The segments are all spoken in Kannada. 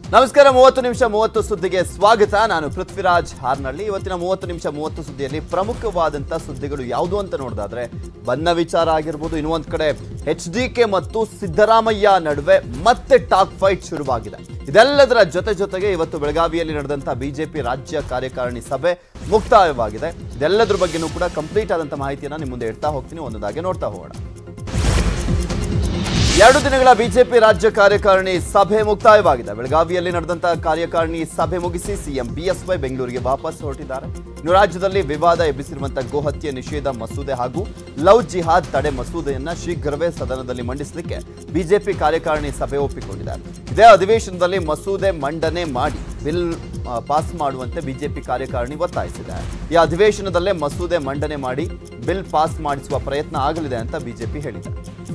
ನಮಸ್ಕಾರ ಮೂವತ್ತು ನಿಮಿಷ ಮೂವತ್ತು ಸುದ್ದಿಗೆ ಸ್ವಾಗತ ನಾನು ಪೃಥ್ವಿರಾಜ್ ಹಾರ್ನಳ್ಳಿ ಇವತ್ತಿನ ಮೂವತ್ತು ನಿಮಿಷ ಮೂವತ್ತು ಸುದ್ದಿಯಲ್ಲಿ ಪ್ರಮುಖವಾದಂಥ ಸುದ್ದಿಗಳು ಯಾವುದು ಅಂತ ನೋಡೋದಾದ್ರೆ ಬನ್ನ ವಿಚಾರ ಆಗಿರ್ಬೋದು ಇನ್ನೊಂದ್ ಕಡೆ ಎಚ್ ಡಿ ಕೆ ಮತ್ತು ಸಿದ್ದರಾಮಯ್ಯ ನಡುವೆ ಮತ್ತೆ ಟಾಕ್ ಫೈಟ್ ಶುರುವಾಗಿದೆ ಇದೆಲ್ಲದರ ಜೊತೆ ಜೊತೆಗೆ ಇವತ್ತು ಬೆಳಗಾವಿಯಲ್ಲಿ ನಡೆದಂಥ ಬಿಜೆಪಿ ರಾಜ್ಯ ಕಾರ್ಯಕಾರಿಣಿ ಸಭೆ ಮುಕ್ತಾಯವಾಗಿದೆ ಇದೆಲ್ಲದ್ರ ಬಗ್ಗೆನೂ ಕೂಡ ಕಂಪ್ಲೀಟ್ ಆದಂಥ ಮಾಹಿತಿಯನ್ನು ನಿಮ್ಮ ಮುಂದೆ ಇಡ್ತಾ ಹೋಗ್ತೀನಿ ಒಂದೊಂದಾಗಿ ನೋಡ್ತಾ ಹೋಗೋಣ ಎರಡು ದಿನಗಳ ಬಿಜೆಪಿ ರಾಜ್ಯ ಕಾರ್ಯಕಾರಿಣಿ ಸಭೆ ಮುಕ್ತಾಯವಾಗಿದೆ ಬೆಳಗಾವಿಯಲ್ಲಿ ನಡೆದಂತಹ ಕಾರ್ಯಕಾರಿಣಿ ಸಭೆ ಮುಗಿಸಿ ಸಿಎಂ ಬಿಎಸ್ವೈ ಬೆಂಗಳೂರಿಗೆ ವಾಪಸ್ ಹೊರಟಿದ್ದಾರೆ ಇನ್ನು ರಾಜ್ಯದಲ್ಲಿ ವಿವಾದ ಎಬ್ಬಿಸಿರುವಂತಹ ಗೋಹತ್ಯೆ ನಿಷೇಧ ಮಸೂದೆ ಹಾಗೂ ಲವ್ ಜಿಹಾದ್ ತಡೆ ಮಸೂದೆಯನ್ನ ಶೀಘ್ರವೇ ಸದನದಲ್ಲಿ ಮಂಡಿಸಲಿಕ್ಕೆ ಬಿಜೆಪಿ ಕಾರ್ಯಕಾರಿಣಿ ಸಭೆ ಒಪ್ಪಿಕೊಂಡಿದೆ ಇದೇ ಅಧಿವೇಶನದಲ್ಲಿ ಮಸೂದೆ ಮಂಡನೆ ಮಾಡಿ ಬಿಲ್ ಆ, ಪಾಸ್ ಮಾಡುವಂತೆ ಬಿಜೆಪಿ ಕಾರ್ಯಕಾರಿಣಿ ಒತ್ತಾಯಿಸಿದೆ ಈ ಅಧಿವೇಶನದಲ್ಲೇ ಮಸೂದೆ ಮಂಡನೆ ಮಾಡಿ ಬಿಲ್ ಪಾಸ್ ಮಾಡಿಸುವ ಪ್ರಯತ್ನ ಆಗಲಿದೆ ಅಂತ ಬಿಜೆಪಿ ಹೇಳಿದೆ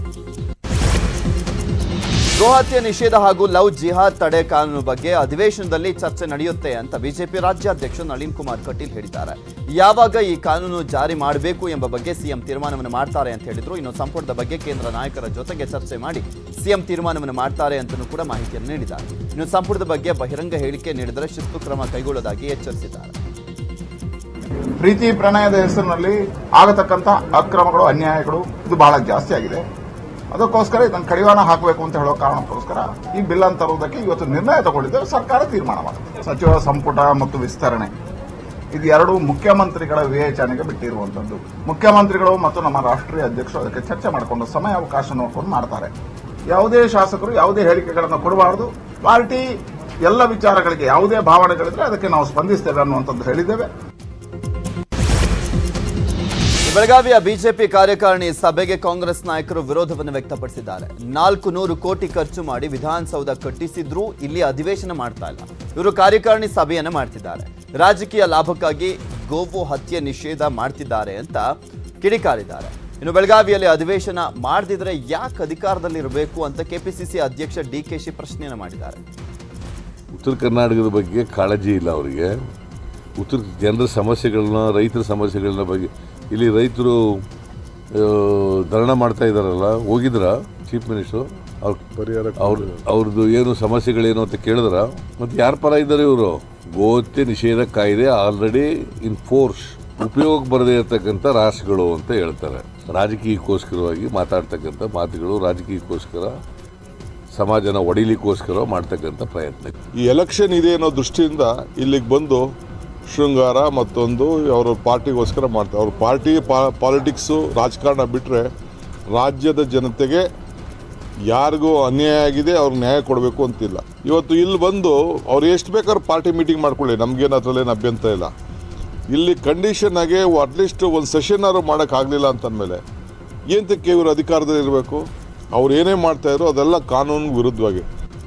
ಗೋಹತ್ಯೆ ನಿಷೇಧ ಹಾಗೂ ಲವ್ ಜಿಹಾದ್ ತಡೆ ಕಾನೂನು ಬಗ್ಗೆ ಅಧಿವೇಶನದಲ್ಲಿ ಚರ್ಚೆ ನಡೆಯುತ್ತೆ ಅಂತ ಬಿಜೆಪಿ ರಾಜ್ಯಾಧ್ಯಕ್ಷ ನಳಿನ್ ಕುಮಾರ್ ಕಟೀಲ್ ಹೇಳಿದ್ದಾರೆ ಯಾವಾಗ ಈ ಕಾನೂನು ಜಾರಿ ಮಾಡಬೇಕು ಎಂಬ ಬಗ್ಗೆ ಸಿಎಂ ತೀರ್ಮಾನವನ್ನು ಮಾಡ್ತಾರೆ ಅಂತ ಹೇಳಿದ್ರು ಇನ್ನು ಸಂಪುಟದ ಬಗ್ಗೆ ಕೇಂದ್ರ ನಾಯಕರ ಜೊತೆಗೆ ಚರ್ಚೆ ಮಾಡಿ ಸಿಎಂ ತೀರ್ಮಾನವನ್ನು ಮಾಡ್ತಾರೆ ಅಂತಲೂ ಕೂಡ ಮಾಹಿತಿಯನ್ನು ನೀಡಿದ್ದಾರೆ ಇನ್ನು ಸಂಪುಟದ ಬಗ್ಗೆ ಬಹಿರಂಗ ಹೇಳಿಕೆ ನೀಡಿದರೆ ಶಿಸ್ತು ಕ್ರಮ ಕೈಗೊಳ್ಳೋದಾಗಿ ಎಚ್ಚರಿಸಿದ್ದಾರೆ ಪ್ರೀತಿ ಪ್ರಣಯದ ಹೆಸರಿನಲ್ಲಿ ಆಗತಕ್ಕಂತ ಅಕ್ರಮಗಳು ಅನ್ಯಾಯಗಳು ಇದು ಬಹಳ ಜಾಸ್ತಿ ಆಗಿದೆ ಅದಕ್ಕೋಸ್ಕರ ಇದನ್ನು ಕಡಿವಾಣ ಹಾಕಬೇಕು ಅಂತ ಹೇಳೋ ಕಾರಣಕ್ಕೋಸ್ಕರ ಈ ಬಿಲ್ ಅಂತ ತರುವುದಕ್ಕೆ ಇವತ್ತು ನಿರ್ಣಯ ತಗೊಂಡಿದ್ದೇವೆ ಸರ್ಕಾರ ತೀರ್ಮಾನ ಮಾಡುತ್ತೆ ಸಚಿವ ಸಂಪುಟ ಮತ್ತು ವಿಸ್ತರಣೆ ಇದು ಎರಡು ಮುಖ್ಯಮಂತ್ರಿಗಳ ವಿವೇಚನೆಗೆ ಬಿಟ್ಟಿರುವಂತದ್ದು ಮುಖ್ಯಮಂತ್ರಿಗಳು ಮತ್ತು ನಮ್ಮ ರಾಷ್ಟ್ರೀಯ ಅಧ್ಯಕ್ಷರು ಅದಕ್ಕೆ ಚರ್ಚೆ ಮಾಡಿಕೊಂಡು ಸಮಯ ಅವಕಾಶ ನೋಡ್ಕೊಂಡು ಮಾಡ್ತಾರೆ ಯಾವುದೇ ಶಾಸಕರು ಯಾವುದೇ ಹೇಳಿಕೆಗಳನ್ನು ಕೊಡಬಾರದು ಪಾರ್ಟಿ ಎಲ್ಲ ವಿಚಾರಗಳಿಗೆ ಯಾವುದೇ ಭಾವನೆಗಳಿದ್ರೆ ಅದಕ್ಕೆ ನಾವು ಸ್ಪಂದಿಸ್ತೇವೆ ಅನ್ನುವಂಥದ್ದು ಹೇಳಿದ್ದೇವೆ ಬೆಳಗಾವಿಯ ಬಿಜೆಪಿ ಕಾರ್ಯಕಾರಿಣಿ ಸಭೆಗೆ ಕಾಂಗ್ರೆಸ್ ನಾಯಕರು ವಿರೋಧವನ್ನು ವ್ಯಕ್ತಪಡಿಸಿದ್ದಾರೆ ನಾಲ್ಕು ನೂರು ಕೋಟಿ ಖರ್ಚು ಮಾಡಿ ವಿಧಾನಸೌಧ ಕಟ್ಟಿಸಿದ್ರೂ ಇಲ್ಲಿ ಅಧಿವೇಶನ ಮಾಡ್ತಾ ಇಲ್ಲ ಇವರು ಕಾರ್ಯಕಾರಿಣಿ ಸಭೆಯನ್ನು ಮಾಡ್ತಿದ್ದಾರೆ ರಾಜಕೀಯ ಲಾಭಕ್ಕಾಗಿ ಗೋವು ಹತ್ಯೆ ನಿಷೇಧ ಮಾಡ್ತಿದ್ದಾರೆ ಅಂತ ಕಿಡಿಕಾರಿದ್ದಾರೆ ಇನ್ನು ಬೆಳಗಾವಿಯಲ್ಲಿ ಅಧಿವೇಶನ ಮಾಡದಿದ್ರೆ ಯಾಕೆ ಅಧಿಕಾರದಲ್ಲಿರಬೇಕು ಅಂತ ಕೆಪಿಸಿಸಿ ಅಧ್ಯಕ್ಷ ಡಿ ಕೆ ಶಿ ಪ್ರಶ್ನೆಯನ್ನು ಮಾಡಿದ್ದಾರೆ ಉತ್ತರ ಕರ್ನಾಟಕದ ಬಗ್ಗೆ ಕಾಳಜಿ ಇಲ್ಲ ಅವರಿಗೆ ಉತ್ತರ ಜನರ ಸಮಸ್ಯೆಗಳನ್ನ ರೈತರ ಸಮಸ್ಯೆಗಳನ್ನ ಬಗ್ಗೆ ಇಲ್ಲಿ ರೈತರು ಆ, ಧರಣ ಮಾಡ್ತಾ ಇದ್ದಾರಲ್ಲ ಹೋಗಿದ್ರ ಚೀಫ್ ಮಿನಿಸ್ಟರ್ ಅವ್ರ ಪರಿಹಾರ ಅವ್ರ ಅವ್ರದ್ದು ಏನು ಸಮಸ್ಯೆಗಳೇನು ಅಂತ ಕೇಳಿದ್ರ ಮತ್ತೆ ಯಾರ ಪರ ಇದ್ದಾರೆ ಇವರು ಗೋಹತ್ಯೆ ನಿಷೇಧ ಕಾಯ್ದೆ ಆಲ್ರೆಡಿ ಇನ್ ಫೋರ್ಸ್ ಉಪಯೋಗ ಬರದೇ ಇರತಕ್ಕಂಥ ರಾಷ್ಟ್ರಗಳು ಅಂತ ಹೇಳ್ತಾರೆ ರಾಜಕೀಯಕ್ಕೋಸ್ಕರವಾಗಿ ಮಾತಾಡ್ತಕ್ಕಂಥ ಮಾತುಗಳು ರಾಜಕೀಯಕ್ಕೋಸ್ಕರ ಸಮಾಜನ ಒಡಿಲಿಕ್ಕೋಸ್ಕರ ಮಾಡ್ತಕ್ಕಂಥ ಪ್ರಯತ್ನ ಈ ಎಲೆಕ್ಷನ್ ಇದೆ ಅನ್ನೋ ದೃಷ್ಟಿಯಿಂದ ಇಲ್ಲಿಗೆ ಬಂದು ಶೃಂಗಾರ ಮತ್ತೊಂದು ಅವರು ಪಾರ್ಟಿಗೋಸ್ಕರ ಮಾಡ್ತಾರೆ ಅವ್ರ ಪಾರ್ಟಿ ಪಾಲಿಟಿಕ್ಸು ರಾಜಕಾರಣ ಬಿಟ್ಟರೆ ರಾಜ್ಯದ ಜನತೆಗೆ ಯಾರಿಗೂ ಅನ್ಯಾಯ ಆಗಿದೆ ಅವ್ರಿಗೆ ನ್ಯಾಯ ಕೊಡಬೇಕು ಅಂತಿಲ್ಲ ಇವತ್ತು ಇಲ್ಲಿ ಬಂದು ಅವ್ರು ಎಷ್ಟು ಬೇಕಾದ್ರೂ ಪಾರ್ಟಿ ಮೀಟಿಂಗ್ ಮಾಡ್ಕೊಳ್ಳಿ ನಮಗೇನು ಅದರಲ್ಲೇನು ಅಭ್ಯಂತರ ಇಲ್ಲ ಇಲ್ಲಿ ಕಂಡೀಷನ್ ಆಗಿ ಅಟ್ಲೀಸ್ಟ್ ಒಂದು ಸೆಷನ್ ಆದ್ರು ಮಾಡೋಕ್ಕಾಗಲಿಲ್ಲ ಅಂತಂದಮೇಲೆ ಏನಕ್ಕೆ ಇವರು ಅಧಿಕಾರದಲ್ಲಿ ಇರಬೇಕು ಅವ್ರು ಏನೇ ಮಾಡ್ತಾ ಇದ್ರು ಅದೆಲ್ಲ ಕಾನೂನು ವಿರುದ್ಧವಾಗಿ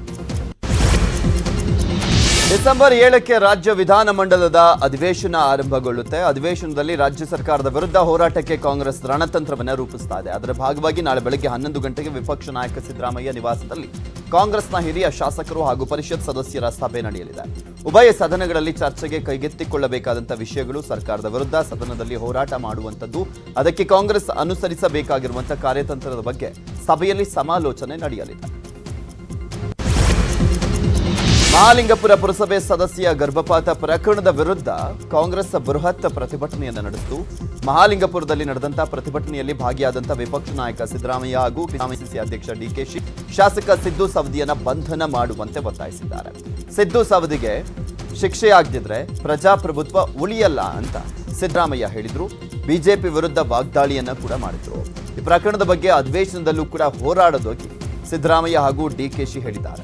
ಡಿಸೆಂಬರ್ ಏಳಕ್ಕೆ ರಾಜ್ಯ ವಿಧಾನಮಂಡಲದ ಅಧಿವೇಶನ ಆರಂಭಗೊಳ್ಳುತ್ತೆ ಅಧಿವೇಶನದಲ್ಲಿ ರಾಜ್ಯ ಸರ್ಕಾರದ ವಿರುದ್ಧ ಹೋರಾಟಕ್ಕೆ ಕಾಂಗ್ರೆಸ್ ರಣತಂತ್ರವನ್ನು ರೂಪಿಸ್ತಾ ಇದೆ ಅದರ ಭಾಗವಾಗಿ ನಾಳೆ ಬೆಳಗ್ಗೆ ಹನ್ನೊಂದು ಗಂಟೆಗೆ ವಿಪಕ್ಷ ನಾಯಕ ಸಿದ್ದರಾಮಯ್ಯ ನಿವಾಸದಲ್ಲಿ ಕಾಂಗ್ರೆಸ್ನ ಹಿರಿಯ ಶಾಸಕರು ಹಾಗೂ ಪರಿಷತ್ ಸದಸ್ಯರ ಸಭೆ ನಡೆಯಲಿದೆ ಉಭಯ ಸದನಗಳಲ್ಲಿ ಚರ್ಚೆಗೆ ಕೈಗೆತ್ತಿಕೊಳ್ಳಬೇಕಾದಂತಹ ವಿಷಯಗಳು ಸರ್ಕಾರದ ವಿರುದ್ಧ ಸದನದಲ್ಲಿ ಹೋರಾಟ ಮಾಡುವಂಥದ್ದು ಅದಕ್ಕೆ ಕಾಂಗ್ರೆಸ್ ಅನುಸರಿಸಬೇಕಾಗಿರುವಂತಹ ಕಾರ್ಯತಂತ್ರದ ಬಗ್ಗೆ ಸಭೆಯಲ್ಲಿ ಸಮಾಲೋಚನೆ ನಡೆಯಲಿದೆ ಮಹಾಲಿಂಗಪುರ ಪುರಸಭೆ ಸದಸ್ಯ ಗರ್ಭಪಾತ ಪ್ರಕರಣದ ವಿರುದ್ಧ ಕಾಂಗ್ರೆಸ್ ಬೃಹತ್ ಪ್ರತಿಭಟನೆಯನ್ನು ನಡೆಸಿತು ಮಹಾಲಿಂಗಪುರದಲ್ಲಿ ನಡೆದಂತಹ ಪ್ರತಿಭಟನೆಯಲ್ಲಿ ಭಾಗಿಯಾದಂತಹ ವಿಪಕ್ಷ ನಾಯಕ ಸಿದ್ದರಾಮಯ್ಯ ಹಾಗೂ ಕೆಪಿಸಿಸಿ ಅಧ್ಯಕ್ಷ ಡಿಕೆಶಿ ಶಾಸಕ ಸಿದ್ದು ಸವದಿಯನ್ನ ಬಂಧನ ಮಾಡುವಂತೆ ಒತ್ತಾಯಿಸಿದ್ದಾರೆ ಸಿದ್ದು ಸವದಿಗೆ ಶಿಕ್ಷೆಯಾಗದಿದ್ರೆ ಪ್ರಜಾಪ್ರಭುತ್ವ ಉಳಿಯಲ್ಲ ಅಂತ ಸಿದ್ದರಾಮಯ್ಯ ಹೇಳಿದ್ರು ಬಿಜೆಪಿ ವಿರುದ್ಧ ವಾಗ್ದಾಳಿಯನ್ನ ಕೂಡ ಮಾಡಿದ್ರು ಈ ಪ್ರಕರಣದ ಬಗ್ಗೆ ಅಧಿವೇಶನದಲ್ಲೂ ಕೂಡ ಹೋರಾಡೋದಕ್ಕೆ ಸಿದ್ದರಾಮಯ್ಯ ಹಾಗೂ ಡಿಕೆಶಿ ಹೇಳಿದ್ದಾರೆ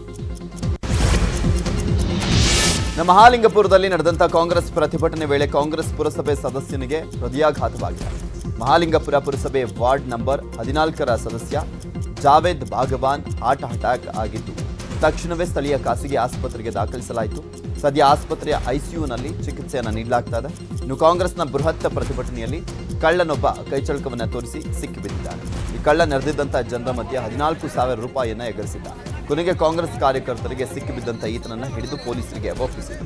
ನಮ್ಮ ಮಹಾಲಿಂಗಪುರದಲ್ಲಿ ನಡೆದಂತ ಕಾಂಗ್ರೆಸ್ ಪ್ರತಿಭಟನೆ ವೇಳೆ ಕಾಂಗ್ರೆಸ್ ಪುರಸಭೆ ಸದಸ್ಯನಿಗೆ ಹೃದಯಾಘಾತವಾಗಿದೆ ಮಹಾಲಿಂಗಪುರ ಪುರಸಭೆ ವಾರ್ಡ್ ನಂಬರ್ ಹದಿನಾಲ್ಕರ ಸದಸ್ಯ ಜಾವೇದ್ ಭಾಗವಾನ್ ಹಾರ್ಟ್ ಅಟ್ಯಾಕ್ ಆಗಿದ್ದು ತಕ್ಷಣವೇ ಸ್ಥಳೀಯ ಖಾಸಗಿ ಆಸ್ಪತ್ರೆಗೆ ದಾಖಲಿಸಲಾಯಿತು ಸದ್ಯ ಆಸ್ಪತ್ರೆಯ ಐಸಿಯುನಲ್ಲಿ ಚಿಕಿತ್ಸೆಯನ್ನು ನೀಡಲಾಗ್ತಾ ಇದೆ ಇನ್ನು ಕಾಂಗ್ರೆಸ್ನ ಬೃಹತ್ ಪ್ರತಿಭಟನೆಯಲ್ಲಿ ಕಳ್ಳನೊಬ್ಬ ಕೈಚಳಕವನ್ನು ತೋರಿಸಿ ಸಿಕ್ಕಿಬಿದ್ದಿದ್ದಾನೆ ಈ ಕಳ್ಳ ನೆರೆದಿದ್ದಂಥ ಜನರ ಮಧ್ಯೆ ಹದಿನಾಲ್ಕು ಸಾವಿರ ರೂಪಾಯಿಯನ್ನು ಎಗರಿಸಿದ್ದ ಕೊನೆಗೆ ಕಾಂಗ್ರೆಸ್ ಕಾರ್ಯಕರ್ತರಿಗೆ ಸಿಕ್ಕಿಬಿದ್ದಂಥ ಈತನನ್ನ ಹಿಡಿದು ಪೊಲೀಸರಿಗೆ ಒಪ್ಪಿಸಿದರು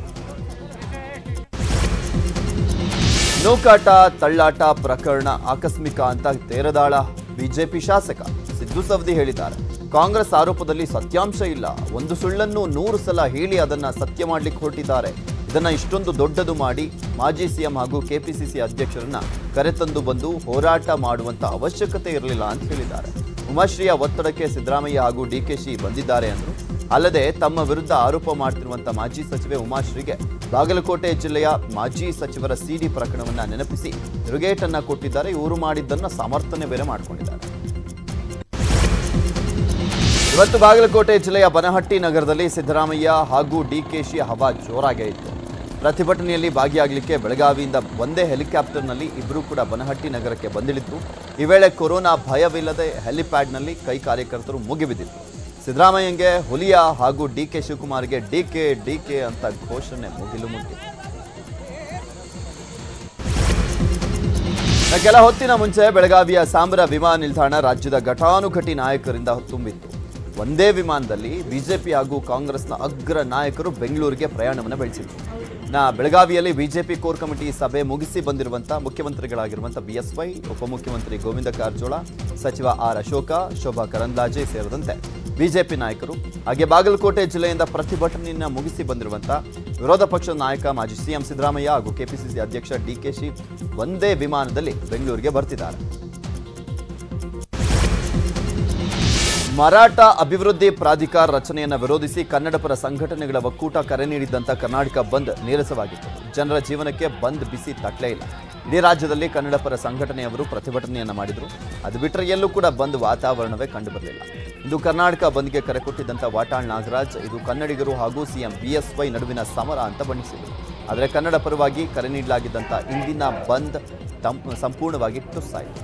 ನೂಕಾಟ ತಳ್ಳಾಟ ಪ್ರಕರಣ ಆಕಸ್ಮಿಕ ಅಂತ ತೇರದಾಳ ಬಿಜೆಪಿ ಶಾಸಕ ಸಿದ್ದು ಸವದಿ ಹೇಳಿದ್ದಾರೆ ಕಾಂಗ್ರೆಸ್ ಆರೋಪದಲ್ಲಿ ಸತ್ಯಾಂಶ ಇಲ್ಲ ಒಂದು ಸುಳ್ಳನ್ನು ನೂರು ಸಲ ಹೇಳಿ ಅದನ್ನ ಸತ್ಯ ಮಾಡ್ಲಿಕ್ಕೆ ಹೊರಟಿದ್ದಾರೆ ಇದನ್ನ ಇಷ್ಟೊಂದು ದೊಡ್ಡದು ಮಾಡಿ ಮಾಜಿ ಸಿಎಂ ಹಾಗೂ ಕೆಪಿಸಿಸಿ ಅಧ್ಯಕ್ಷರನ್ನ ಕರೆತಂದು ಬಂದು ಹೋರಾಟ ಮಾಡುವಂತ ಅವಶ್ಯಕತೆ ಇರಲಿಲ್ಲ ಅಂತ ಹೇಳಿದ್ದಾರೆ ಉಮಾಶ್ರೀಯ ಒತ್ತಡಕ್ಕೆ ಸಿದ್ದರಾಮಯ್ಯ ಹಾಗೂ ಡಿಕೆಶಿ ಬಂದಿದ್ದಾರೆ ಅಂದ್ರು ಅಲ್ಲದೆ ತಮ್ಮ ವಿರುದ್ಧ ಆರೋಪ ಮಾಡ್ತಿರುವಂತ ಮಾಜಿ ಸಚಿವೆ ಉಮಾಶ್ರೀಗೆ ಬಾಗಲಕೋಟೆ ಜಿಲ್ಲೆಯ ಮಾಜಿ ಸಚಿವರ ಸಿಡಿ ಪ್ರಕರಣವನ್ನ ನೆನಪಿಸಿ ತಿರುಗೇಟನ್ನ ಕೊಟ್ಟಿದ್ದಾರೆ ಇವರು ಮಾಡಿದ್ದನ್ನ ಸಮರ್ಥನೆ ಬೇರೆ ಮಾಡಿಕೊಂಡಿದ್ದಾರೆ ಇವತ್ತು ಬಾಗಲಕೋಟೆ ಜಿಲ್ಲೆಯ ಬನಹಟ್ಟಿ ನಗರದಲ್ಲಿ ಸಿದ್ದರಾಮಯ್ಯ ಹಾಗೂ ಡಿಕೆಶಿ ಹವಾ ಜೋರಾಗೇ ಇತ್ತು ಪ್ರತಿಭಟನೆಯಲ್ಲಿ ಭಾಗಿಯಾಗಲಿಕ್ಕೆ ಬೆಳಗಾವಿಯಿಂದ ಒಂದೇ ಹೆಲಿಕಾಪ್ಟರ್ನಲ್ಲಿ ಇಬ್ಬರು ಕೂಡ ಬನಹಟ್ಟಿ ನಗರಕ್ಕೆ ಬಂದಿಳಿದ್ರು ಈ ವೇಳೆ ಕೊರೋನಾ ಭಯವಿಲ್ಲದೆ ಹೆಲಿಪ್ಯಾಡ್ನಲ್ಲಿ ಕೈ ಕಾರ್ಯಕರ್ತರು ಮುಗಿಬಿದ್ದಿದ್ರು ಸಿದ್ದರಾಮಯ್ಯಂಗೆ ಹುಲಿಯ ಹಾಗೂ ಡಿ ಕೆ ಶಿವಕುಮಾರ್ಗೆ ಡಿಕೆ ಡಿಕೆ ಅಂತ ಘೋಷಣೆ ಮುಗಿಲು ಮುಟ್ಟಿತ್ತು ಇನ್ನು ಕೆಲ ಹೊತ್ತಿನ ಮುಂಚೆ ಬೆಳಗಾವಿಯ ಸಾಂಬ್ರಾ ವಿಮಾನ ನಿಲ್ದಾಣ ರಾಜ್ಯದ ಘಟಾನುಘಟಿ ನಾಯಕರಿಂದ ತುಂಬಿತ್ತು ಒಂದೇ ವಿಮಾನದಲ್ಲಿ ಬಿಜೆಪಿ ಹಾಗೂ ಕಾಂಗ್ರೆಸ್ನ ಅಗ್ರ ನಾಯಕರು ಬೆಂಗಳೂರಿಗೆ ಪ್ರಯಾಣವನ್ನು ಬೆಳೆಸಿದ್ರು ನಾ ಬೆಳಗಾವಿಯಲ್ಲಿ ಬಿಜೆಪಿ ಕೋರ್ ಕಮಿಟಿ ಸಭೆ ಮುಗಿಸಿ ಬಂದಿರುವಂಥ ಮುಖ್ಯಮಂತ್ರಿಗಳಾಗಿರುವಂಥ ಬಿ ಎಸ್ ವೈ ಉಪಮುಖ್ಯಮಂತ್ರಿ ಗೋವಿಂದ ಕಾರಜೋಳ ಸಚಿವ ಆರ್ ಅಶೋಕ ಶೋಭಾ ಕರಂದ್ಲಾಜೆ ಸೇರಿದಂತೆ ಬಿಜೆಪಿ ನಾಯಕರು ಹಾಗೆ ಬಾಗಲಕೋಟೆ ಜಿಲ್ಲೆಯಿಂದ ಪ್ರತಿಭಟನೆಯನ್ನ ಮುಗಿಸಿ ಬಂದಿರುವಂಥ ವಿರೋಧ ಪಕ್ಷದ ನಾಯಕ ಮಾಜಿ ಸಿಎಂ ಸಿದ್ದರಾಮಯ್ಯ ಹಾಗೂ ಕೆಪಿಸಿಸಿ ಅಧ್ಯಕ್ಷ ಡಿಕೆಶಿ ಒಂದೇ ವಿಮಾನದಲ್ಲಿ ಬೆಂಗಳೂರಿಗೆ ಬರ್ತಿದ್ದಾರೆ ಮರಾಠ ಅಭಿವೃದ್ಧಿ ಪ್ರಾಧಿಕಾರ ರಚನೆಯನ್ನ ವಿರೋಧಿಸಿ ಕನ್ನಡಪರ ಸಂಘಟನೆಗಳ ಒಕ್ಕೂಟ ಕರೆ ನೀಡಿದ್ದಂಥ ಕರ್ನಾಟಕ ಬಂದ್ ನೀರಸವಾಗಿತ್ತು ಜನರ ಜೀವನಕ್ಕೆ ಬಂದ್ ಬಿಸಿ ತಟ್ಟಲೇ ಇಲ್ಲ ಇಡೀ ರಾಜ್ಯದಲ್ಲಿ ಕನ್ನಡಪರ ಸಂಘಟನೆಯವರು ಪ್ರತಿಭಟನೆಯನ್ನ ಮಾಡಿದ್ರು ಅದು ಬಿಟ್ಟರೆ ಎಲ್ಲೂ ಕೂಡ ಬಂದ್ ವಾತಾವರಣವೇ ಕಂಡುಬರಲಿಲ್ಲ ಇಂದು ಕರ್ನಾಟಕ ಬಂದ್ಗೆ ಕರೆ ಕೊಟ್ಟಿದ್ದಂಥ ವಾಟಾಳ್ ನಾಗರಾಜ್ ಇದು ಕನ್ನಡಿಗರು ಹಾಗೂ ಸಿಎಂ ಬಿಎಸ್ವೈ ನಡುವಿನ ಸಮರ ಅಂತ ಬಣ್ಣಿಸಿದರು ಆದರೆ ಕನ್ನಡ ಪರವಾಗಿ ಕರೆ ನೀಡಲಾಗಿದ್ದಂಥ ಇಂದಿನ ಬಂದ್ ತಂ ಸಂಪೂರ್ಣವಾಗಿ ಟುಸ್ಸಾಯಿತು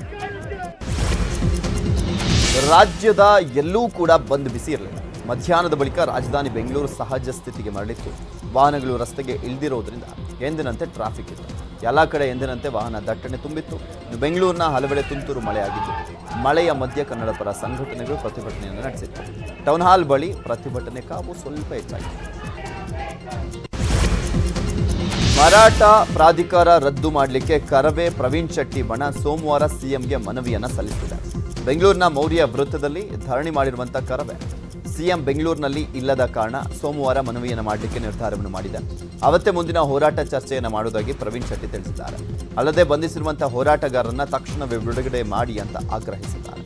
ರಾಜ್ಯದ ಎಲ್ಲೂ ಕೂಡ ಬಂದ್ ಬಿಸಿ ಇರಲಿಲ್ಲ ಮಧ್ಯಾಹ್ನದ ಬಳಿಕ ರಾಜಧಾನಿ ಬೆಂಗಳೂರು ಸಹಜ ಸ್ಥಿತಿಗೆ ಮರಳಿತ್ತು ವಾಹನಗಳು ರಸ್ತೆಗೆ ಇಳಿದಿರೋದ್ರಿಂದ ಎಂದಿನಂತೆ ಟ್ರಾಫಿಕ್ ಇತ್ತು ಎಲ್ಲ ಕಡೆ ಎಂದಿನಂತೆ ವಾಹನ ದಟ್ಟಣೆ ತುಂಬಿತ್ತು ಇನ್ನು ಬೆಂಗಳೂರಿನ ಹಲವೆಡೆ ತುಂತುರು ಮಳೆಯಾಗಿತ್ತು ಮಳೆಯ ಮಧ್ಯೆ ಕನ್ನಡ ಪರ ಸಂಘಟನೆಗಳು ಪ್ರತಿಭಟನೆಯನ್ನು ನಡೆಸಿತ್ತು ಟೌನ್ ಹಾಲ್ ಬಳಿ ಪ್ರತಿಭಟನೆ ಕಾವು ಸ್ವಲ್ಪ ಹೆಚ್ಚಾಗಿತ್ತು ಮರಾಠ ಪ್ರಾಧಿಕಾರ ರದ್ದು ಮಾಡಲಿಕ್ಕೆ ಕರವೇ ಪ್ರವೀಣ್ ಶೆಟ್ಟಿ ಬಣ ಸೋಮವಾರ ಸಿಎಂಗೆ ಮನವಿಯನ್ನ ಸಲ್ಲಿಸಿದೆ ಬೆಂಗಳೂರಿನ ಮೌರ್ಯ ವೃತ್ತದಲ್ಲಿ ಧರಣಿ ಮಾಡಿರುವಂತಹ ಕರವೇ ಸಿಎಂ ಬೆಂಗಳೂರಿನಲ್ಲಿ ಇಲ್ಲದ ಕಾರಣ ಸೋಮವಾರ ಮನವಿಯನ್ನು ಮಾಡಲಿಕ್ಕೆ ನಿರ್ಧಾರವನ್ನು ಮಾಡಿದೆ ಅವತ್ತೇ ಮುಂದಿನ ಹೋರಾಟ ಚರ್ಚೆಯನ್ನು ಮಾಡುವುದಾಗಿ ಪ್ರವೀಣ್ ಶೆಟ್ಟಿ ತಿಳಿಸಿದ್ದಾರೆ ಅಲ್ಲದೆ ಬಂಧಿಸಿರುವಂತಹ ಹೋರಾಟಗಾರರನ್ನ ತಕ್ಷಣವೇ ಬಿಡುಗಡೆ ಮಾಡಿ ಅಂತ ಆಗ್ರಹಿಸಿದ್ದಾರೆ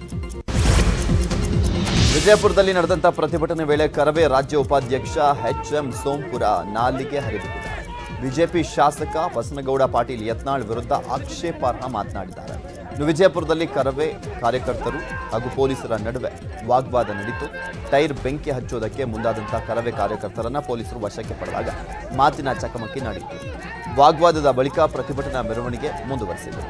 ವಿಜಯಪುರದಲ್ಲಿ ನಡೆದಂತಹ ಪ್ರತಿಭಟನೆ ವೇಳೆ ಕರವೇ ರಾಜ್ಯ ಉಪಾಧ್ಯಕ್ಷ ಎಚ್ ಎಂ ಸೋಂಪುರ ನಾಲಿಗೆ ಹರಿಬಿಟ್ಟಿದ್ದಾರೆ ಬಿಜೆಪಿ ಶಾಸಕ ಬಸನಗೌಡ ಪಾಟೀಲ್ ಯತ್ನಾಳ್ ವಿರುದ್ಧ ಆಕ್ಷೇಪಾರ್ಹ ಮಾತನಾಡಿದ್ದಾರೆ ಇನ್ನು ವಿಜಯಪುರದಲ್ಲಿ ಕರವೇ ಕಾರ್ಯಕರ್ತರು ಹಾಗೂ ಪೊಲೀಸರ ನಡುವೆ ವಾಗ್ವಾದ ನಡೀತು ಟೈರ್ ಬೆಂಕಿ ಹಚ್ಚೋದಕ್ಕೆ ಮುಂದಾದಂತಹ ಕರವೇ ಕಾರ್ಯಕರ್ತರನ್ನ ಪೊಲೀಸರು ವಶಕ್ಕೆ ಪಡೆದಾಗ ಮಾತಿನ ಚಕಮಕಿ ನಡೆಯಿತು ವಾಗ್ವಾದದ ಬಳಿಕ ಪ್ರತಿಭಟನಾ ಮೆರವಣಿಗೆ ಮುಂದುವರೆಸಿದರು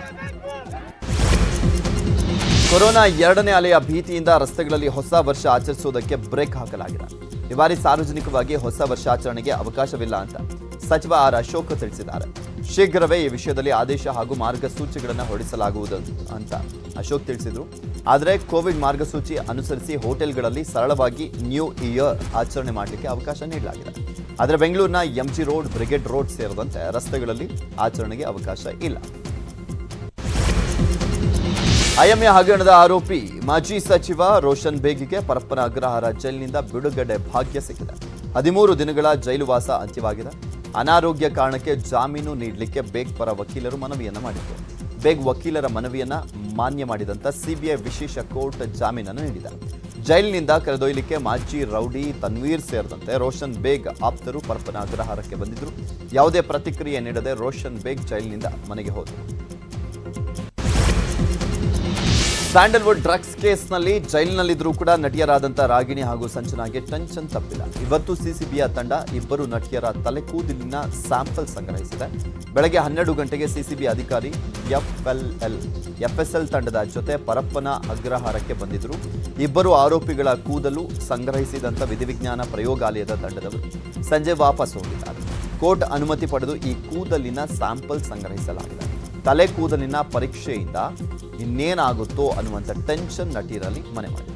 ಕೊರೋನಾ ಎರಡನೇ ಅಲೆಯ ಭೀತಿಯಿಂದ ರಸ್ತೆಗಳಲ್ಲಿ ಹೊಸ ವರ್ಷ ಆಚರಿಸುವುದಕ್ಕೆ ಬ್ರೇಕ್ ಹಾಕಲಾಗಿದೆ ಈ ಬಾರಿ ಸಾರ್ವಜನಿಕವಾಗಿ ಹೊಸ ವರ್ಷಾಚರಣೆಗೆ ಅವಕಾಶವಿಲ್ಲ ಅಂತ ಸಚಿವ ಆರ್ ಅಶೋಕ್ ತಿಳಿಸಿದ್ದಾರೆ ಶೀಘ್ರವೇ ಈ ವಿಷಯದಲ್ಲಿ ಆದೇಶ ಹಾಗೂ ಮಾರ್ಗಸೂಚಿಗಳನ್ನು ಹೊರಡಿಸಲಾಗುವುದು ಅಂತ ಅಶೋಕ್ ತಿಳಿಸಿದ್ರು ಆದರೆ ಕೋವಿಡ್ ಮಾರ್ಗಸೂಚಿ ಅನುಸರಿಸಿ ಹೋಟೆಲ್ಗಳಲ್ಲಿ ಸರಳವಾಗಿ ನ್ಯೂ ಇಯರ್ ಆಚರಣೆ ಮಾಡಲಿಕ್ಕೆ ಅವಕಾಶ ನೀಡಲಾಗಿದೆ ಆದರೆ ಬೆಂಗಳೂರಿನ ಎಂಜಿ ರೋಡ್ ಬ್ರಿಗೇಡ್ ರೋಡ್ ಸೇರಿದಂತೆ ರಸ್ತೆಗಳಲ್ಲಿ ಆಚರಣೆಗೆ ಅವಕಾಶ ಇಲ್ಲ ಐಎಂಎ ಹಗರಣದ ಆರೋಪಿ ಮಾಜಿ ಸಚಿವ ರೋಷನ್ ಬೇಗಿಗೆ ಪರಪ್ಪನ ಅಗ್ರಹಾರ ಜೈಲಿನಿಂದ ಬಿಡುಗಡೆ ಭಾಗ್ಯ ಸಿಕ್ಕಿದೆ ಹದಿಮೂರು ದಿನಗಳ ಜೈಲುವಾಸ ಅಂತ್ಯವಾಗಿದೆ ಅನಾರೋಗ್ಯ ಕಾರಣಕ್ಕೆ ಜಾಮೀನು ನೀಡಲಿಕ್ಕೆ ಬೇಗ್ ಪರ ವಕೀಲರು ಮನವಿಯನ್ನ ಮಾಡಿದ್ರು ಬೇಗ್ ವಕೀಲರ ಮನವಿಯನ್ನ ಮಾನ್ಯ ಮಾಡಿದಂತ ಸಿಬಿಐ ವಿಶೇಷ ಕೋರ್ಟ್ ಜಾಮೀನನ್ನು ನೀಡಿದೆ ಜೈಲಿನಿಂದ ಕರೆದೊಯ್ಯಲಿಕ್ಕೆ ಮಾಜಿ ರೌಡಿ ತನ್ವೀರ್ ಸೇರಿದಂತೆ ರೋಷನ್ ಬೇಗ್ ಆಪ್ತರು ಪರಪ್ಪನ ಅಗ್ರಹಾರಕ್ಕೆ ಬಂದಿದ್ರು ಯಾವುದೇ ಪ್ರತಿಕ್ರಿಯೆ ನೀಡದೆ ರೋಷನ್ ಬೇಗ್ ಜೈಲಿನಿಂದ ಮನೆಗೆ ಹೋದರು ಸ್ಯಾಂಡಲ್ವುಡ್ ಡ್ರಗ್ಸ್ ಕೇಸ್ನಲ್ಲಿ ಜೈಲಿನಲ್ಲಿದ್ದರೂ ಕೂಡ ನಟಿಯರಾದಂಥ ರಾಗಿಣಿ ಹಾಗೂ ಸಂಚನಾಗೆ ಟೆನ್ಷನ್ ತಪ್ಪಿಲ್ಲ ಇವತ್ತು ಸಿಸಿಬಿಯ ತಂಡ ಇಬ್ಬರು ನಟಿಯರ ತಲೆ ಕೂದಲಿನ ಸ್ಯಾಂಪಲ್ ಸಂಗ್ರಹಿಸಿದೆ ಬೆಳಗ್ಗೆ ಹನ್ನೆರಡು ಗಂಟೆಗೆ ಸಿಸಿಬಿ ಅಧಿಕಾರಿ ಎಫ್ಎಲ್ಎಲ್ ಎಫ್ಎಸ್ಎಲ್ ತಂಡದ ಜೊತೆ ಪರಪ್ಪನ ಅಗ್ರಹಾರಕ್ಕೆ ಬಂದಿದ್ದರು ಇಬ್ಬರು ಆರೋಪಿಗಳ ಕೂದಲು ಸಂಗ್ರಹಿಸಿದಂಥ ವಿಧಿವಿಜ್ಞಾನ ಪ್ರಯೋಗಾಲಯದ ತಂಡದವರು ಸಂಜೆ ವಾಪಸ್ ಹೋಗಿದ್ದಾರೆ ಕೋರ್ಟ್ ಅನುಮತಿ ಪಡೆದು ಈ ಕೂದಲಿನ ಸ್ಯಾಂಪಲ್ ಸಂಗ್ರಹಿಸಲಾಗಿದೆ ತಲೆ ಕೂದಲಿನ ಪರೀಕ್ಷೆಯಿಂದ ಇನ್ನೇನಾಗುತ್ತೋ ಅನ್ನುವಂಥ ಟೆನ್ಷನ್ ನಟಿಯರಲ್ಲಿ ಮನೆ ಮಾಡಿದೆ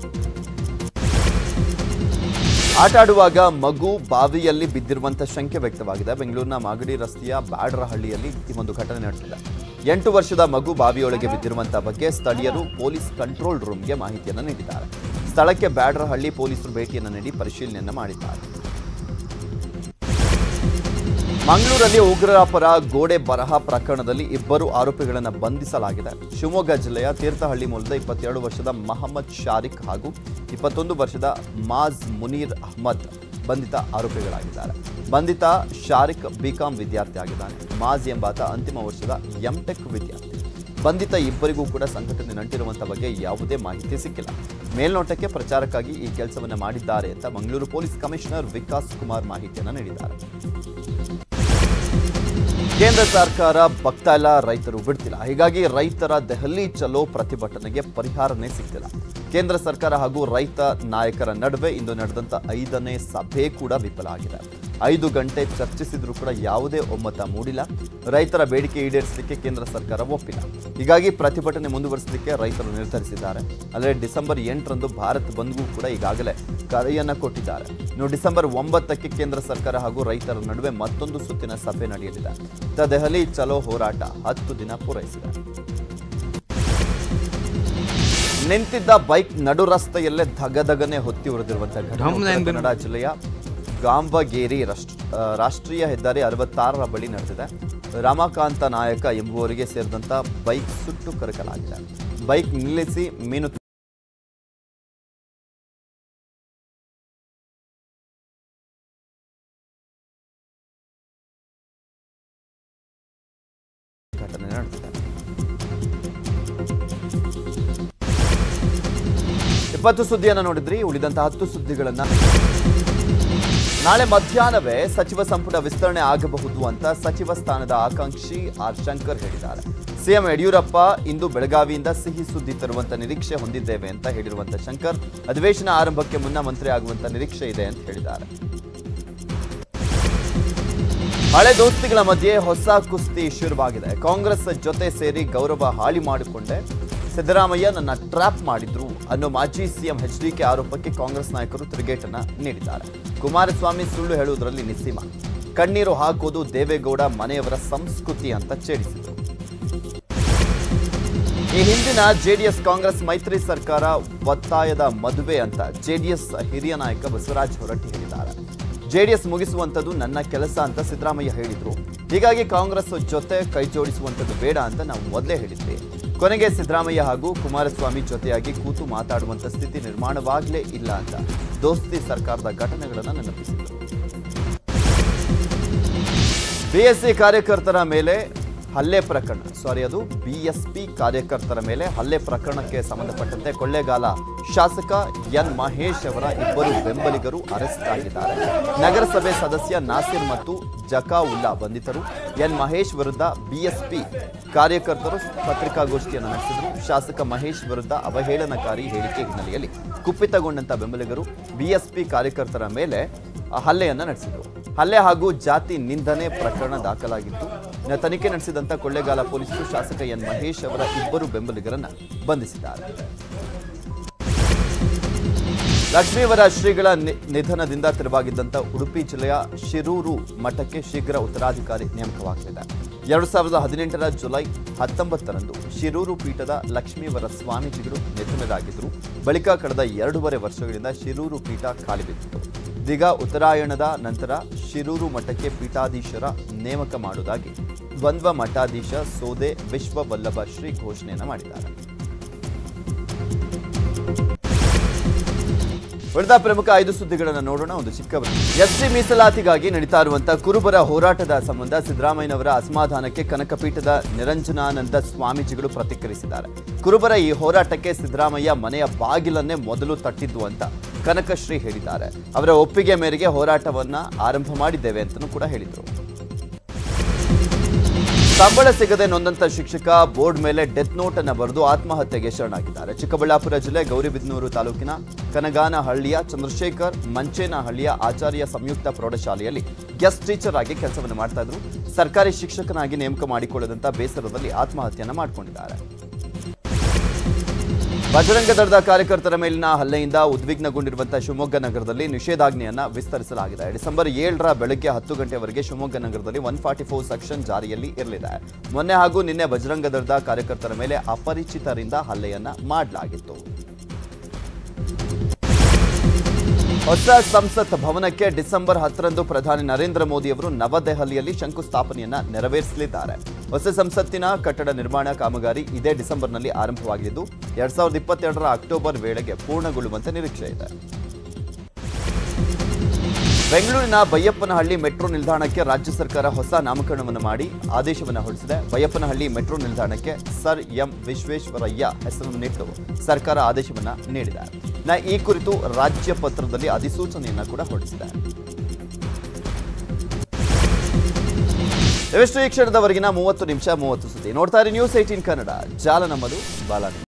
ಆಟ ಆಡುವಾಗ ಮಗು ಬಾವಿಯಲ್ಲಿ ಬಿದ್ದಿರುವಂಥ ಶಂಕೆ ವ್ಯಕ್ತವಾಗಿದೆ ಬೆಂಗಳೂರಿನ ಮಾಗಡಿ ರಸ್ತೆಯ ಬ್ಯಾಡ್ರಹಳ್ಳಿಯಲ್ಲಿ ಈ ಒಂದು ಘಟನೆ ನಡೆದಿದೆ ಎಂಟು ವರ್ಷದ ಮಗು ಬಾವಿಯೊಳಗೆ ಬಿದ್ದಿರುವಂತಹ ಬಗ್ಗೆ ಸ್ಥಳೀಯರು ಪೊಲೀಸ್ ಕಂಟ್ರೋಲ್ ರೂಮ್ಗೆ ಮಾಹಿತಿಯನ್ನು ನೀಡಿದ್ದಾರೆ ಸ್ಥಳಕ್ಕೆ ಬ್ಯಾಡ್ರಹಳ್ಳಿ ಪೊಲೀಸರು ಭೇಟಿಯನ್ನು ನೀಡಿ ಪರಿಶೀಲನೆಯನ್ನ ಮಾಡಿದ್ದಾರೆ ಮಂಗಳೂರಲ್ಲಿ ಉಗ್ರರ ಪರ ಗೋಡೆ ಬರಹ ಪ್ರಕರಣದಲ್ಲಿ ಇಬ್ಬರು ಆರೋಪಿಗಳನ್ನು ಬಂಧಿಸಲಾಗಿದೆ ಶಿವಮೊಗ್ಗ ಜಿಲ್ಲೆಯ ತೀರ್ಥಹಳ್ಳಿ ಮೂಲದ ಇಪ್ಪತ್ತೆರಡು ವರ್ಷದ ಮಹಮ್ಮದ್ ಶಾರಿಕ್ ಹಾಗೂ ಇಪ್ಪತ್ತೊಂದು ವರ್ಷದ ಮಾಜ್ ಮುನೀರ್ ಅಹ್ಮದ್ ಬಂಧಿತ ಆರೋಪಿಗಳಾಗಿದ್ದಾರೆ ಬಂಧಿತ ಶಾರಿಕ್ ಬಿಕಾಂ ವಿದ್ಯಾರ್ಥಿ ಆಗಿದ್ದಾನೆ ಮಾಜ್ ಎಂಬಾತ ಅಂತಿಮ ವರ್ಷದ ಎಂಟೆಕ್ ವಿದ್ಯಾರ್ಥಿ ಬಂಧಿತ ಇಬ್ಬರಿಗೂ ಕೂಡ ಸಂಘಟನೆ ನಂಟಿರುವಂತ ಬಗ್ಗೆ ಯಾವುದೇ ಮಾಹಿತಿ ಸಿಕ್ಕಿಲ್ಲ ಮೇಲ್ನೋಟಕ್ಕೆ ಪ್ರಚಾರಕ್ಕಾಗಿ ಈ ಕೆಲಸವನ್ನ ಮಾಡಿದ್ದಾರೆ ಅಂತ ಮಂಗಳೂರು ಪೊಲೀಸ್ ಕಮಿಷನರ್ ವಿಕಾಸ್ ಕುಮಾರ್ ಮಾಹಿತಿಯನ್ನು ನೀಡಿದ್ದಾರೆ ಕೇಂದ್ರ ಸರ್ಕಾರ ಬಗ್ತಾ ಇಲ್ಲ ರೈತರು ಬಿಡ್ತಿಲ್ಲ ಹೀಗಾಗಿ ರೈತರ ದೆಹಲಿ ಚಲೋ ಪ್ರತಿಭಟನೆಗೆ ಪರಿಹಾರನೇ ಸಿಗ್ತಿಲ್ಲ ಕೇಂದ್ರ ಸರ್ಕಾರ ಹಾಗೂ ರೈತ ನಾಯಕರ ನಡುವೆ ಇಂದು ನಡೆದಂತ ಐದನೇ ಸಭೆ ಕೂಡ ವಿಫಲ ಆಗಿದೆ ಐದು ಗಂಟೆ ಚರ್ಚಿಸಿದ್ರೂ ಕೂಡ ಯಾವುದೇ ಒಮ್ಮತ ಮೂಡಿಲ್ಲ ರೈತರ ಬೇಡಿಕೆ ಈಡೇರಿಸಲಿಕ್ಕೆ ಕೇಂದ್ರ ಸರ್ಕಾರ ಒಪ್ಪಿಲ್ಲ ಹೀಗಾಗಿ ಪ್ರತಿಭಟನೆ ಮುಂದುವರಿಸಲಿಕ್ಕೆ ರೈತರು ನಿರ್ಧರಿಸಿದ್ದಾರೆ ಅಲ್ಲದೆ ಡಿಸೆಂಬರ್ ಎಂಟರಂದು ಭಾರತ್ ಬಂದ್ಗೂ ಕೂಡ ಈಗಾಗಲೇ ಕರೆಯನ್ನ ಕೊಟ್ಟಿದ್ದಾರೆ ಇನ್ನು ಡಿಸೆಂಬರ್ ಒಂಬತ್ತಕ್ಕೆ ಕೇಂದ್ರ ಸರ್ಕಾರ ಹಾಗೂ ರೈತರ ನಡುವೆ ಮತ್ತೊಂದು ಸುತ್ತಿನ ಸಭೆ ನಡೆಯಲಿದೆ ದ ದೆಹಲಿ ಚಲೋ ಹೋರಾಟ ಹತ್ತು ದಿನ ಪೂರೈಸಿದೆ ನಿಂತಿದ್ದ ಬೈಕ್ ನಡು ರಸ್ತೆಯಲ್ಲೇ ಧಗಧಗನೆ ಹೊತ್ತಿ ಉರಿದಿರುವಂತಹ ಘಟನೆ ಉತ್ತರ ಕನ್ನಡ ಜಿಲ್ಲೆಯ ಗಾಂವಗೇರಿ ರಾಷ್ಟ್ರ ಆ, ರಾಷ್ಟ್ರೀಯ ಹೆದ್ದಾರಿ ಅರವತ್ತಾರರ ಬಳಿ ನಡೆದಿದೆ ರಮಾಕಾಂತ ನಾಯಕ ಎಂಬುವರಿಗೆ ಸೇರಿದಂತ ಬೈಕ್ ಸುಟ್ಟು ಕರಕಲಾಗಿದೆ ಬೈಕ್ ನಿಲ್ಲಿಸಿ ಮೀನು ಘಟನೆ ನಡೆದಿದೆ ಇಪ್ಪತ್ತು ಸುದ್ದಿಯನ್ನು ನೋಡಿದ್ರಿ ಉಳಿದಂತಹ ಹತ್ತು ಸುದ್ದಿಗಳನ್ನ ನಾಳೆ ಮಧ್ಯಾಹ್ನವೇ ಸಚಿವ ಸಂಪುಟ ವಿಸ್ತರಣೆ ಆಗಬಹುದು ಅಂತ ಸಚಿವ ಸ್ಥಾನದ ಆಕಾಂಕ್ಷಿ ಆರ್ ಶಂಕರ್ ಹೇಳಿದ್ದಾರೆ ಸಿಎಂ ಯಡಿಯೂರಪ್ಪ ಇಂದು ಬೆಳಗಾವಿಯಿಂದ ಸಿಹಿ ಸುದ್ದಿ ತರುವಂತ ನಿರೀಕ್ಷೆ ಹೊಂದಿದ್ದೇವೆ ಅಂತ ಹೇಳಿರುವಂತ ಶಂಕರ್ ಅಧಿವೇಶನ ಆರಂಭಕ್ಕೆ ಮುನ್ನ ಮಂತ್ರಿ ಆಗುವಂತ ನಿರೀಕ್ಷೆ ಇದೆ ಅಂತ ಹೇಳಿದ್ದಾರೆ ಹಳೆ ದೋಸ್ತಿಗಳ ಮಧ್ಯೆ ಹೊಸ ಕುಸ್ತಿ ಶುರುವಾಗಿದೆ ಕಾಂಗ್ರೆಸ್ ಜೊತೆ ಸೇರಿ ಗೌರವ ಹಾಳಿ ಮಾಡಿಕೊಂಡೆ ಸಿದ್ದರಾಮಯ್ಯ ನನ್ನ ಟ್ರ್ಯಾಪ್ ಮಾಡಿದ್ರು ಅನ್ನೋ ಮಾಜಿ ಸಿಎಂ ಎಚ್ಡಿಕೆ ಆರೋಪಕ್ಕೆ ಕಾಂಗ್ರೆಸ್ ನಾಯಕರು ತಿರುಗೇಟನ್ನ ನೀಡಿದ್ದಾರೆ ಕುಮಾರಸ್ವಾಮಿ ಸುಳ್ಳು ಹೇಳುವುದರಲ್ಲಿ ನಿಸ್ಸೀಮ ಕಣ್ಣೀರು ಹಾಕೋದು ದೇವೇಗೌಡ ಮನೆಯವರ ಸಂಸ್ಕೃತಿ ಅಂತ ಛೇಡಿಸಿದರು ಈ ಹಿಂದಿನ ಜೆಡಿಎಸ್ ಕಾಂಗ್ರೆಸ್ ಮೈತ್ರಿ ಸರ್ಕಾರ ಒತ್ತಾಯದ ಮದುವೆ ಅಂತ ಜೆಡಿಎಸ್ ಹಿರಿಯ ನಾಯಕ ಬಸವರಾಜ್ ಹೊರಟ್ಟಿ ಹೇಳಿದ್ದಾರೆ ಜೆಡಿಎಸ್ ಮುಗಿಸುವಂಥದ್ದು ನನ್ನ ಕೆಲಸ ಅಂತ ಸಿದ್ದರಾಮಯ್ಯ ಹೇಳಿದ್ರು ಹೀಗಾಗಿ ಕಾಂಗ್ರೆಸ್ ಜೊತೆ ಕೈ ಜೋಡಿಸುವಂಥದ್ದು ಬೇಡ ಅಂತ ನಾವು ಮೊದಲೇ ಹೇಳಿದ್ವಿ ಕೊನೆಗೆ ಸಿದ್ದರಾಮಯ್ಯ ಹಾಗೂ ಕುಮಾರಸ್ವಾಮಿ ಜೊತೆಯಾಗಿ ಕೂತು ಮಾತಾಡುವಂಥ ಸ್ಥಿತಿ ನಿರ್ಮಾಣವಾಗಲೇ ಇಲ್ಲ ಅಂತ ದೋಸ್ತಿ ಸರ್ಕಾರದ ಘಟನೆಗಳನ್ನು ನೆನಪಿಸಿದರು ಬಿಎಸ್ಸಿ ಕಾರ್ಯಕರ್ತರ ಮೇಲೆ ಹಲ್ಲೆ ಪ್ರಕರಣ ಸಾರಿ ಅದು ಬಿಎಸ್ಪಿ ಕಾರ್ಯಕರ್ತರ ಮೇಲೆ ಹಲ್ಲೆ ಪ್ರಕರಣಕ್ಕೆ ಸಂಬಂಧಪಟ್ಟಂತೆ ಕೊಳ್ಳೇಗಾಲ ಶಾಸಕ ಎನ್ ಮಹೇಶ್ ಅವರ ಇಬ್ಬರು ಬೆಂಬಲಿಗರು ಅರೆಸ್ಟ್ ಆಗಿದ್ದಾರೆ ನಗರಸಭೆ ಸದಸ್ಯ ನಾಸಿರ್ ಮತ್ತು ಜಕಾವುಲ್ಲಾ ಬಂಧಿತರು ಎನ್ ಮಹೇಶ್ ವಿರುದ್ಧ ಬಿಎಸ್ಪಿ ಕಾರ್ಯಕರ್ತರು ಪತ್ರಿಕಾಗೋಷ್ಠಿಯನ್ನು ನಡೆಸಿದರು ಶಾಸಕ ಮಹೇಶ್ ವಿರುದ್ಧ ಅವಹೇಳನಕಾರಿ ಹೇಳಿಕೆ ಹಿನ್ನೆಲೆಯಲ್ಲಿ ಕುಪಿತಗೊಂಡಂತ ಬೆಂಬಲಿಗರು ಬಿಎಸ್ಪಿ ಕಾರ್ಯಕರ್ತರ ಮೇಲೆ ಹಲ್ಲೆಯನ್ನ ನಡೆಸಿದರು ಹಲ್ಲೆ ಹಾಗೂ ಜಾತಿ ನಿಂದನೆ ಪ್ರಕರಣ ದಾಖಲಾಗಿತ್ತು ಇನ್ನು ತನಿಖೆ ನಡೆಸಿದಂತ ಕೊಳ್ಳೇಗಾಲ ಪೊಲೀಸರು ಶಾಸಕ ಎನ್ ಮಹೇಶ್ ಅವರ ಇಬ್ಬರು ಬೆಂಬಲಿಗರನ್ನ ಬಂಧಿಸಿದ್ದಾರೆ ಲಕ್ಷ್ಮೀವರ ಶ್ರೀಗಳ ನಿ- ನಿಧನದಿಂದ ತೆರವಾಗಿದ್ದಂಥ ಉಡುಪಿ ಜಿಲ್ಲೆಯ ಶಿರೂರು ಮಠಕ್ಕೆ ಶೀಘ್ರ ಉತ್ತರಾಧಿಕಾರಿ ನೇಮಕವಾಗಲಿದೆ ಎರಡು ಸಾವಿರದ ಹದಿನೆಂಟರ ಜುಲೈ ಹತ್ತೊಂಬತ್ತರಂದು ಶಿರೂರು ಪೀಠದ ಲಕ್ಷ್ಮೀವರ ಸ್ವಾಮೀಜಿಗಳು ನಿಧನರಾಗಿದ್ದರು ಬಳಿಕ ಕಳೆದ ಎರಡೂವರೆ ವರ್ಷಗಳಿಂದ ಶಿರೂರು ಪೀಠ ಖಾಲಿ ಬಿದ್ದಿತ್ತು ಇದೀಗ ಉತ್ತರಾಯಣದ ನಂತರ ಶಿರೂರು ಮಠಕ್ಕೆ ಪೀಠಾಧೀಶರ ನೇಮಕ ಮಾಡುವುದಾಗಿ ದ್ವಂದ್ವ ಮಠಾಧೀಶ ಸೋದೆ ವಿಶ್ವವಲ್ಲಭ ಶ್ರೀ ಘೋಷಣೆಯನ್ನು ಮಾಡಿದ್ದಾರೆ ಉಳಿದ ಪ್ರಮುಖ ಐದು ಸುದ್ದಿಗಳನ್ನು ನೋಡೋಣ ಒಂದು ಚಿಕ್ಕ ಎಸ್ಟಿ ಮೀಸಲಾತಿಗಾಗಿ ನಡೀತಾ ಇರುವಂತಹ ಕುರುಬರ ಹೋರಾಟದ ಸಂಬಂಧ ಸಿದ್ದರಾಮಯ್ಯನವರ ಅಸಮಾಧಾನಕ್ಕೆ ಕನಕಪೀಠದ ನಿರಂಜನಾನಂದ ಸ್ವಾಮೀಜಿಗಳು ಪ್ರತಿಕ್ರಿಯಿಸಿದ್ದಾರೆ ಕುರುಬರ ಈ ಹೋರಾಟಕ್ಕೆ ಸಿದ್ದರಾಮಯ್ಯ ಮನೆಯ ಬಾಗಿಲನ್ನೇ ಮೊದಲು ತಟ್ಟಿದ್ದು ಅಂತ ಕನಕಶ್ರೀ ಹೇಳಿದ್ದಾರೆ ಅವರ ಒಪ್ಪಿಗೆ ಮೇರೆಗೆ ಹೋರಾಟವನ್ನ ಆರಂಭ ಮಾಡಿದ್ದೇವೆ ಅಂತಲೂ ಕೂಡ ಹೇಳಿದರು ಸಂಬಳ ಸಿಗದೆ ನೊಂದಂತ ಶಿಕ್ಷಕ ಬೋರ್ಡ್ ಮೇಲೆ ಡೆತ್ ನೋಟ್ ಅನ್ನ ಬರೆದು ಆತ್ಮಹತ್ಯೆಗೆ ಶರಣಾಗಿದ್ದಾರೆ ಚಿಕ್ಕಬಳ್ಳಾಪುರ ಜಿಲ್ಲೆ ಗೌರಿಬಿದನೂರು ತಾಲೂಕಿನ ಕನಗಾನಹಳ್ಳಿಯ ಚಂದ್ರಶೇಖರ್ ಮಂಚೇನಹಳ್ಳಿಯ ಆಚಾರ್ಯ ಸಂಯುಕ್ತ ಪ್ರೌಢಶಾಲೆಯಲ್ಲಿ ಗೆಸ್ಟ್ ಟೀಚರ್ ಆಗಿ ಕೆಲಸವನ್ನು ಮಾಡ್ತಾ ಇದ್ರು ಸರ್ಕಾರಿ ಶಿಕ್ಷಕನಾಗಿ ನೇಮಕ ಮಾಡಿಕೊಳ್ಳದಂತ ಬೇಸರದಲ್ಲಿ ಆತ್ಮಹತ್ಯೆಯನ್ನ ಮಾಡಿಕೊಂಡಿದ್ದಾರೆ ಬಜರಂಗ ದಳದ ಕಾರ್ಯಕರ್ತರ ಮೇಲಿನ ಹಲ್ಲೆಯಿಂದ ಉದ್ವಿಗ್ನಗೊಂಡಿರುವಂತಹ ಶಿವಮೊಗ್ಗ ನಗರದಲ್ಲಿ ನಿಷೇಧಾಜ್ಞೆಯನ್ನ ವಿಸ್ತರಿಸಲಾಗಿದೆ ಡಿಸೆಂಬರ್ ಏಳರ ಬೆಳಗ್ಗೆ ಹತ್ತು ಗಂಟೆವರೆಗೆ ಶಿವಮೊಗ್ಗ ನಗರದಲ್ಲಿ ಒನ್ ಫಾರ್ಟಿ ಫೋರ್ ಸೆಕ್ಷನ್ ಜಾರಿಯಲ್ಲಿ ಇರಲಿದೆ ಮೊನ್ನೆ ಹಾಗೂ ನಿನ್ನೆ ಬಜರಂಗ ದಳದ ಕಾರ್ಯಕರ್ತರ ಮೇಲೆ ಅಪರಿಚಿತರಿಂದ ಹಲ್ಲೆಯನ್ನ ಮಾಡಲಾಗಿತ್ತು ಹೊಸ ಸಂಸತ್ ಭವನಕ್ಕೆ ಡಿಸೆಂಬರ್ ಹತ್ತರಂದು ಪ್ರಧಾನಿ ನರೇಂದ್ರ ಮೋದಿ ಅವರು ನವದೆಹಲಿಯಲ್ಲಿ ಶಂಕುಸ್ಥಾಪನೆಯನ್ನ ನೆರವೇರಿಸಲಿದ್ದಾರೆ ಹೊಸ ಸಂಸತ್ತಿನ ಕಟ್ಟಡ ನಿರ್ಮಾಣ ಕಾಮಗಾರಿ ಇದೇ ಡಿಸೆಂಬರ್ನಲ್ಲಿ ಆರಂಭವಾಗಿದ್ದು ಎರಡ್ ಸಾವಿರದ ಇಪ್ಪತ್ತೆರಡರ ಅಕ್ಟೋಬರ್ ವೇಳೆಗೆ ಪೂರ್ಣಗೊಳ್ಳುವಂತೆ ನಿರೀಕ್ಷೆ ಇದೆ ಬೆಂಗಳೂರಿನ ಬೈಯಪ್ಪನಹಳ್ಳಿ ಮೆಟ್ರೋ ನಿಲ್ದಾಣಕ್ಕೆ ರಾಜ್ಯ ಸರ್ಕಾರ ಹೊಸ ನಾಮಕರಣವನ್ನು ಮಾಡಿ ಆದೇಶವನ್ನು ಹೊರಡಿಸಿದೆ ಬೈಯಪ್ಪನಹಳ್ಳಿ ಮೆಟ್ರೋ ನಿಲ್ದಾಣಕ್ಕೆ ಸರ್ ಎಂ ವಿಶ್ವೇಶ್ವರಯ್ಯ ಹೆಸರನ್ನಿಟ್ಟು ಸರ್ಕಾರ ಆದೇಶವನ್ನು ನೀಡಿದೆ ನ ಈ ಕುರಿತು ರಾಜ್ಯ ಪತ್ರದಲ್ಲಿ ಅಧಿಸೂಚನೆಯನ್ನು ಕೂಡ ಹೊರಡಿಸಿದೆ ಇವಿಷ್ಟು ಈ ಕ್ಷಣದವರೆಗಿನ ಮೂವತ್ತು ನಿಮಿಷ ಮೂವತ್ತು ಸುದ್ದಿ ನೋಡ್ತಾ ಇರಿ ನ್ಯೂಸ್ ಏಟೀನ್ ಕನ್ನಡ ಜಾಲ ನಮ್ಮದು ಬಾಲ ನಿಮ್ಮದು.